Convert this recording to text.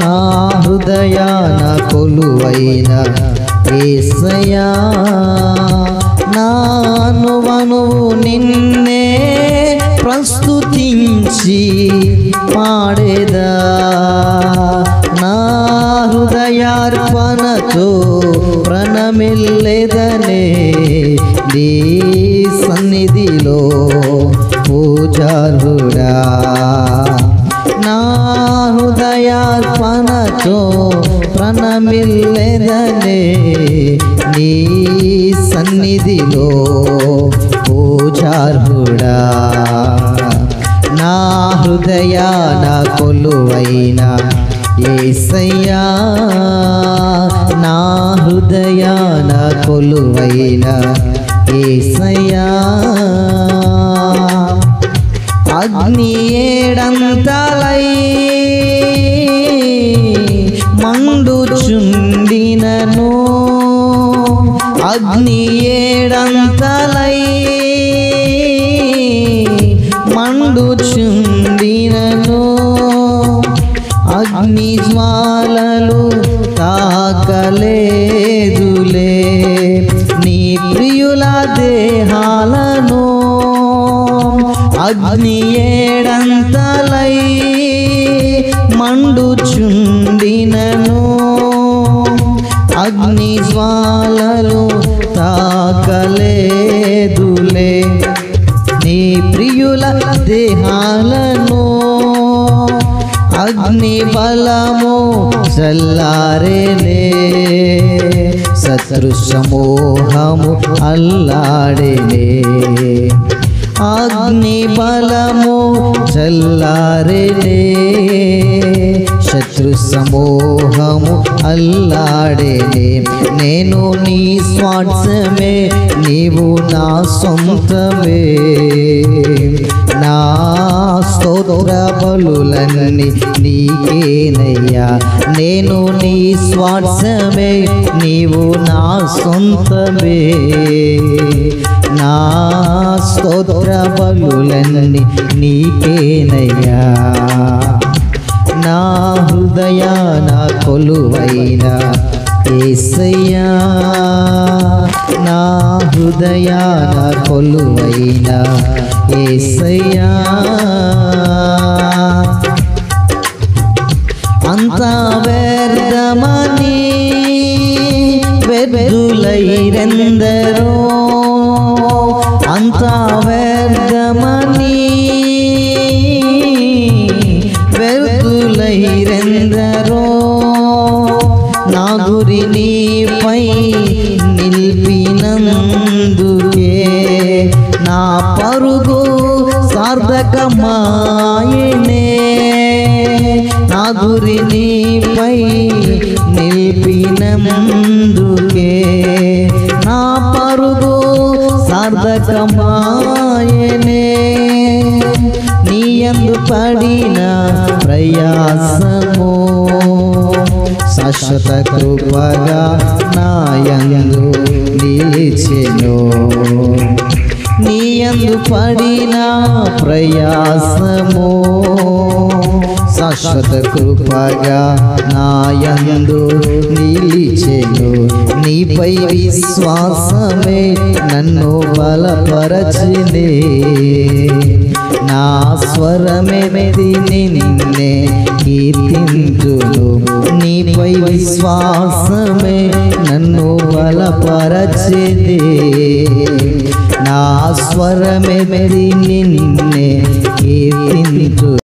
నా హృదయాన కొలువైన ఏసయ్యా నానువనువు నిన్నే ప్రస్తుతించి పాడేదా నా హృదయార్పణతో ప్రణమిల్లెదనే నీ సన్నిధిలో పూజారుడా నా హృదయార్పణతో ప్రణమిల్లెదనే నీ సన్నిధిలో పూజార్హుడా నా హృదయాన కొలువైన ఏసయ్యా నా హృదయాన కొలువైన ఏసయ్యా అగ్ని ఏడంతలై మండుచుండినను అగ్ని ఏడంతలై మండుచుండినను అగ్ని జ్వాలలు తాకలేదులే నీ ప్రియుల దేహాలను అగ్ని ఏడంతలై మండుచుండినను అగ్ని జ్వాలలు తాకలేదులే నీ ప్రియుల దేహాలను అగ్ని బలము చల్లారేనే శత్రు సమూహము అల్లాడేనే అగ్ని బలము చల్లారేనే శత్రు సమూహము అల్లాడేనే నేను నీ స్వార్థమే నీవు నా సొంతమే నా స్తోత్ర బలులన్నీ నీకేనయ్యా నేను నీ స్వార్థమే నీవు నా సొంతమే నా స్తోత్ర బలులన్నీ నీకేనయ్యా నా హృదయాన కొలువైన ఏసయ్యా నా హృదయాన కొలువైన ఏసయ్యా అంత వ్యర్థమని వ్యర్థులైరెందరో అంత వ్యర్థమని వ్యర్థులైరెందరో నా గురి నీపై నిలిపినందుకే నా పరుగు సార్థకమాయనే నా గురి నీపై నిలిపినందుకే నా పరుగు సార్థకమాయనే నీయందు పడిన ప్రయాసము శాశ్వత కృపగా నాయందు నిలిచెను నీయందు పడిన ప్రయాసము శాశ్వత కృపగా నాయందు నిలిచెను నీపై విశ్వాసమే నన్ను బలపరచినే నా స్వరమెది నిన్నే కీర్తింతును నీపై విశ్వాసమే నన్ను బలపరచిదే నా స్వరమెది నిన్నే కీర్తింతు